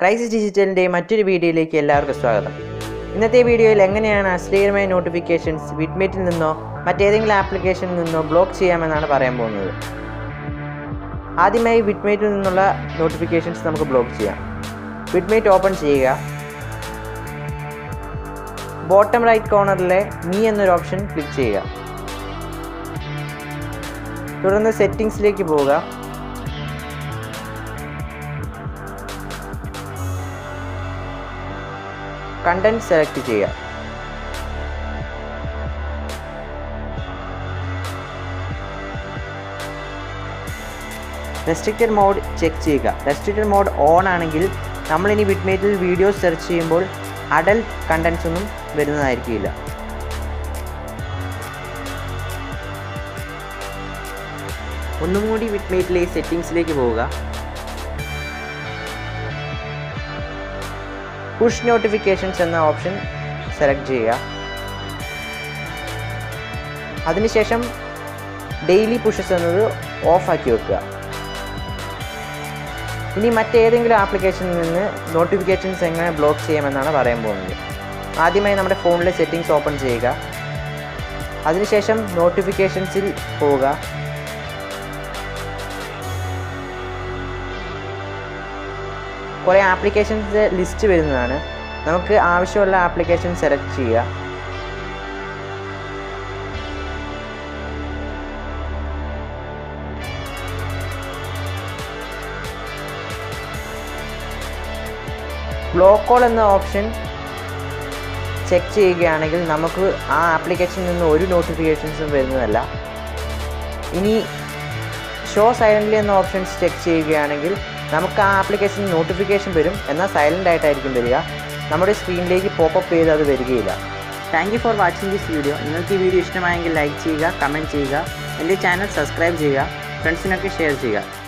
crisis ഡിജിറ്റലിൻ്റെ മറ്റൊരു വീഡിയോയിലേക്ക് എല്ലാവർക്കും സ്വാഗതം ഇന്നത്തെ വീഡിയോയിൽ എങ്ങനെയാണ് അശ്ലീലമായ നോട്ടിഫിക്കേഷൻസ് വിഡ്മേറ്റിൽ നിന്നോ മറ്റേതെങ്കിലും ആപ്ലിക്കേഷനിൽ നിന്നോ ബ്ലോക്ക് ചെയ്യാമെന്നാണ് പറയാൻ പോകുന്നത് ആദ്യമായി വിഡ്മേറ്റിൽ നിന്നുള്ള നോട്ടിഫിക്കേഷൻസ് നമുക്ക് ബ്ലോക്ക് ചെയ്യാം വിഡ്മേറ്റ് ഓപ്പൺ ചെയ്യുക ബോട്ടം റൈറ്റ് കോർണറിലെ മീ എന്നൊരു ഓപ്ഷൻ ക്ലിക്ക് ചെയ്യുക തുടർന്ന് സെറ്റിങ്സിലേക്ക് പോവുക കണ്ടന്റ് സെലക്ട് ചെയ്യുക റെസ്ട്രിക്റ്റഡ് മോഡ് ചെക്ക് ചെയ്യുക റെസ്ട്രിക്റ്റഡ് മോഡ് ഓൺ ആണെങ്കിൽ നമ്മളിനി വിഡ്മേറ്റിൽ വീഡിയോസ് സെർച്ച് ചെയ്യുമ്പോൾ അഡൽട്ട് കണ്ടൻസ് ഒന്നും വരുന്നതായിരിക്കില്ല ഒന്നും കൂടി വിഡ്മേറ്റിലെ സെറ്റിങ്സിലേക്ക് പോവുക പുഷ് നോട്ടിഫിക്കേഷൻസ് എന്ന ഓപ്ഷൻ സെലക്ട് ചെയ്യുക അതിനുശേഷം ഡെയിലി പുഷസ് എന്നത് ഓഫ് ആക്കി വെക്കുക ഇനി മറ്റേതെങ്കിലും ആപ്ലിക്കേഷനിൽ നിന്ന് നോട്ടിഫിക്കേഷൻസ് എങ്ങനെ ബ്ലോക്ക് ചെയ്യാമെന്നാണ് പറയാൻ പോകുന്നത് ആദ്യമായി നമ്മുടെ ഫോണിലെ സെറ്റിങ്സ് ഓപ്പൺ ചെയ്യുക അതിനുശേഷം നോട്ടിഫിക്കേഷൻസിൽ പോവുക കുറേ ആപ്ലിക്കേഷൻസ് ലിസ്റ്റ് വരുന്നതാണ് നമുക്ക് ആവശ്യമുള്ള ആപ്ലിക്കേഷൻ സെലക്ട് ചെയ്യുക ബ്ലോക്ക് കോൾ എന്ന ഓപ്ഷൻ ചെക്ക് ചെയ്യുകയാണെങ്കിൽ നമുക്ക് ആ ആപ്ലിക്കേഷനിൽ നിന്ന് ഒരു നോട്ടിഫിക്കേഷൻസും വരുന്നതല്ല ഇനി ഷോ സൈലൻ്റ്ലി എന്ന ഓപ്ഷൻസ് ചെക്ക് ചെയ്യുകയാണെങ്കിൽ നമുക്ക് ആ ആപ്ലിക്കേഷൻ നോട്ടിഫിക്കേഷൻ വരും എന്നാൽ സൈലൻ്റ് ആയിട്ടായിരിക്കും വരിക നമ്മുടെ സ്ക്രീനിലേക്ക് പോപ്പപ്പ് ചെയ്ത് അത് വരികയില്ല thank you for watching this video നിങ്ങൾക്ക് ഈ വീഡിയോ ഇഷ്ടമായെങ്കിൽ ലൈക്ക് ചെയ്യുക കമൻറ്റ് ചെയ്യുക എൻ്റെ ചാനൽ സബ്സ്ക്രൈബ് ചെയ്യുക ഫ്രണ്ട്സിനൊക്കെ ഷെയർ ചെയ്യുക